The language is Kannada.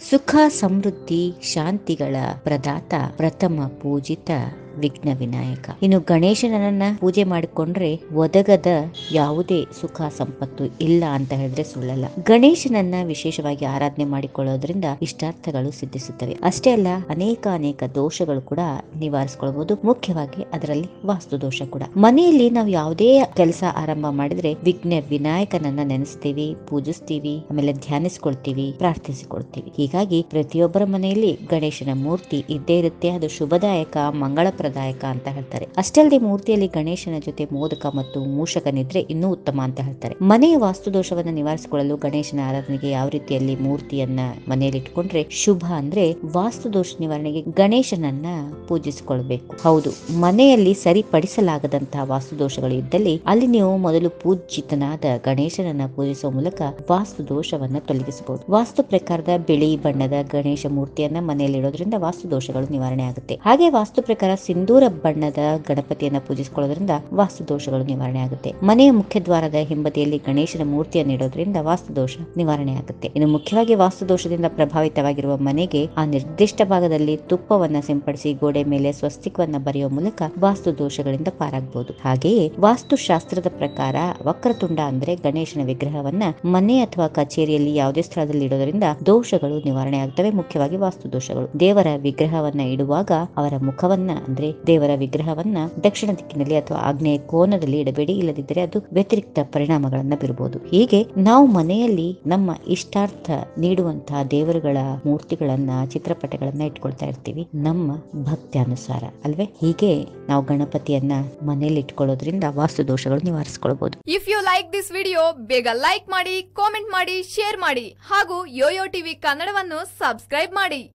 ಸುಖ ಸಮೃದ್ಧಿ ಶಾಂತಿಗಳ ಪ್ರದಾತ ಪ್ರಥಮ ಪೂಜಿತ ವಿಘ್ನ ವಿನಾಯಕ ಇನ್ನು ಗಣೇಶನನ್ನ ಪೂಜೆ ಮಾಡಿಕೊಂಡ್ರೆ ಒದಗದ ಯಾವುದೇ ಸುಖ ಸಂಪತ್ತು ಇಲ್ಲ ಅಂತ ಹೇಳಿದ್ರೆ ಸುಳ್ಳಲ್ಲ ಗಣೇಶನನ್ನ ವಿಶೇಷವಾಗಿ ಆರಾಧನೆ ಮಾಡಿಕೊಳ್ಳೋದ್ರಿಂದ ಇಷ್ಟಾರ್ಥಗಳು ಸಿದ್ಧಿಸುತ್ತವೆ ಅಷ್ಟೇ ಅಲ್ಲ ಅನೇಕ ಅನೇಕ ದೋಷಗಳು ಕೂಡ ನಿವಾರಿಸಿಕೊಳ್ಳಬಹುದು ಮುಖ್ಯವಾಗಿ ಅದರಲ್ಲಿ ವಾಸ್ತು ದೋಷ ಕೂಡ ಮನೆಯಲ್ಲಿ ನಾವು ಯಾವುದೇ ಕೆಲಸ ಆರಂಭ ಮಾಡಿದ್ರೆ ವಿಘ್ನ ವಿನಾಯಕನನ್ನ ನೆನೆಸ್ತೀವಿ ಪೂಜಿಸ್ತೀವಿ ಆಮೇಲೆ ಧ್ಯಾನಿಸ್ಕೊಳ್ತೀವಿ ಪ್ರಾರ್ಥಿಸಿಕೊಳ್ತೀವಿ ಹೀಗಾಗಿ ಪ್ರತಿಯೊಬ್ಬರ ಮನೆಯಲ್ಲಿ ಗಣೇಶನ ಮೂರ್ತಿ ಇದ್ದೇ ಇರುತ್ತೆ ಅದು ಶುಭದಾಯಕ ಮಂಗಳಪ್ರದಾಯಕ ಅಂತ ಹೇಳ್ತಾರೆ ಅಷ್ಟೇ ಅಲ್ಲದೆ ಮೂರ್ತಿಯಲ್ಲಿ ಗಣೇಶನ ಜೊತೆ ಮೋದಕ ಮತ್ತು ಮೂಷಕನಿದ್ರೆ ಇನ್ನೂ ಉತ್ತಮ ಅಂತ ಹೇಳ್ತಾರೆ ಮನೆಯ ವಾಸ್ತು ದೋಷವನ್ನ ನಿವಾರಿಸಿಕೊಳ್ಳಲು ಗಣೇಶನ ಆರಾಧನೆಗೆ ಯಾವ ರೀತಿಯಲ್ಲಿ ಮೂರ್ತಿಯನ್ನ ಮನೆಯಲ್ಲಿ ಇಟ್ಕೊಂಡ್ರೆ ಶುಭ ಅಂದ್ರೆ ವಾಸ್ತು ದೋಷ ನಿವಾರಣೆಗೆ ಗಣೇಶನನ್ನ ಪೂಜಿಸಿಕೊಳ್ಬೇಕು ಹೌದು ಮನೆಯಲ್ಲಿ ಸರಿಪಡಿಸಲಾಗದಂತಹ ವಾಸ್ತು ದೋಷಗಳು ಇದ್ದಲ್ಲಿ ಅಲ್ಲಿ ನೀವು ಮೊದಲು ಪೂಜಿತನಾದ ಗಣೇಶನನ್ನ ಪೂಜಿಸುವ ಮೂಲಕ ವಾಸ್ತು ದೋಷವನ್ನ ತೊಲಗಿಸಬಹುದು ವಾಸ್ತು ಪ್ರಕಾರದ ಬಿಳಿ ಬಣ್ಣದ ಗಣೇಶ ಮೂರ್ತಿಯನ್ನ ಮನೆಯಲ್ಲಿ ಇಡೋದ್ರಿಂದ ವಾಸ್ತು ದೋಷಗಳು ನಿವಾರಣೆ ಆಗುತ್ತೆ ಹಾಗೆ ವಾಸ್ತು ಪ್ರಕಾರ ಸಿಂಧೂರ ಬಣ್ಣದ ಗಣಪತಿಯನ್ನ ಪೂಜಿಸಿಕೊಳ್ಳೋದ್ರಿಂದ ವಾಸ್ತು ದೋಷಗಳು ನಿವಾರಣೆ ಆಗುತ್ತೆ ಮನೆಯ ಮುಖ್ಯ ದ್ವಾರದ ಹಿಂಬದಿಯಲ್ಲಿ ಗಣೇಶನ ಮೂರ್ತಿಯನ್ನು ಇಡೋದ್ರಿಂದ ವಾಸ್ತು ದೋಷ ನಿವಾರಣೆ ಆಗುತ್ತೆ ಇನ್ನು ಮುಖ್ಯವಾಗಿ ವಾಸ್ತು ದೋಷದಿಂದ ಪ್ರಭಾವಿತವಾಗಿರುವ ಮನೆಗೆ ಆ ನಿರ್ದಿಷ್ಟ ಭಾಗದಲ್ಲಿ ತುಪ್ಪವನ್ನ ಸಿಂಪಡಿಸಿ ಗೋಡೆ ಮೇಲೆ ಸ್ವಸ್ತಿಕವನ್ನ ಬರೆಯುವ ಮೂಲಕ ವಾಸ್ತು ದೋಷಗಳಿಂದ ಪಾರಾಗಬಹುದು ಹಾಗೆಯೇ ವಾಸ್ತುಶಾಸ್ತ್ರದ ಪ್ರಕಾರ ವಕ್ರತುಂಡ ಅಂದ್ರೆ ಗಣೇಶನ ವಿಗ್ರಹವನ್ನ ಮನೆ ಅಥವಾ ಕಚೇರಿಯಲ್ಲಿ ಯಾವುದೇ ಸ್ಥಳದಲ್ಲಿ ಇಡೋದ್ರಿಂದ ದೋಷಗಳು ನಿವಾರಣೆ ಆಗ್ತವೆ ಮುಖ್ಯವಾಗಿ ವಾಸ್ತು ದೋಷಗಳು ದೇವರ ವಿಗ್ರಹವನ್ನ ಇಡುವಾಗ ಅವರ ಮುಖವನ್ನ ಅಂದ್ರೆ ದೇವರ ವಿಗ್ರಹವನ್ನ ದಕ್ಷಿಣ ದಿಕ್ಕಿನಲ್ಲಿ ಅಥವಾ ಆಗ್ನೇಯ ಕೋನದಲ್ಲಿ ಇಡಬೇಡಿ ಇಲ್ಲದಿದ್ದರೆ ಅದು ವ್ಯತಿರಿಕ್ತ ಪರಿಣಾಮಗಳನ್ನ ಬೀರಬಹುದು ಹೀಗೆ ನಾವು ಮನೆಯಲ್ಲಿ ನಮ್ಮ ಇಷ್ಟಾರ್ಥ ನೀಡುವಂತಹ ದೇವರುಗಳ ಮೂರ್ತಿಗಳನ್ನ ಚಿತ್ರಪಟಗಳನ್ನ ಇಟ್ಕೊಳ್ತಾ ಇರ್ತೀವಿ ನಮ್ಮ ಭಕ್ತ್ಯಾನುಸಾರ ಅಲ್ವೇ ಹೀಗೆ ನಾವು ಗಣಪತಿಯನ್ನ ಮನೆಯಲ್ಲಿ ಇಟ್ಕೊಳ್ಳೋದ್ರಿಂದ ವಾಸ್ತು ದೋಷಗಳು ನಿವಾರಿಸಿಕೊಳ್ಬಹುದು if you like this video ಬೇಗ ಲೈಕ್ ಮಾಡಿ ಕಾಮೆಂಟ್ ಮಾಡಿ ಶೇರ್ ಮಾಡಿ ಹಾಗೂ ಯೋಯೋ ಟಿವಿ ಕನ್ನಡವನ್ನು ಸಬ್ಸ್ಕ್ರೈಬ್ ಮಾಡಿ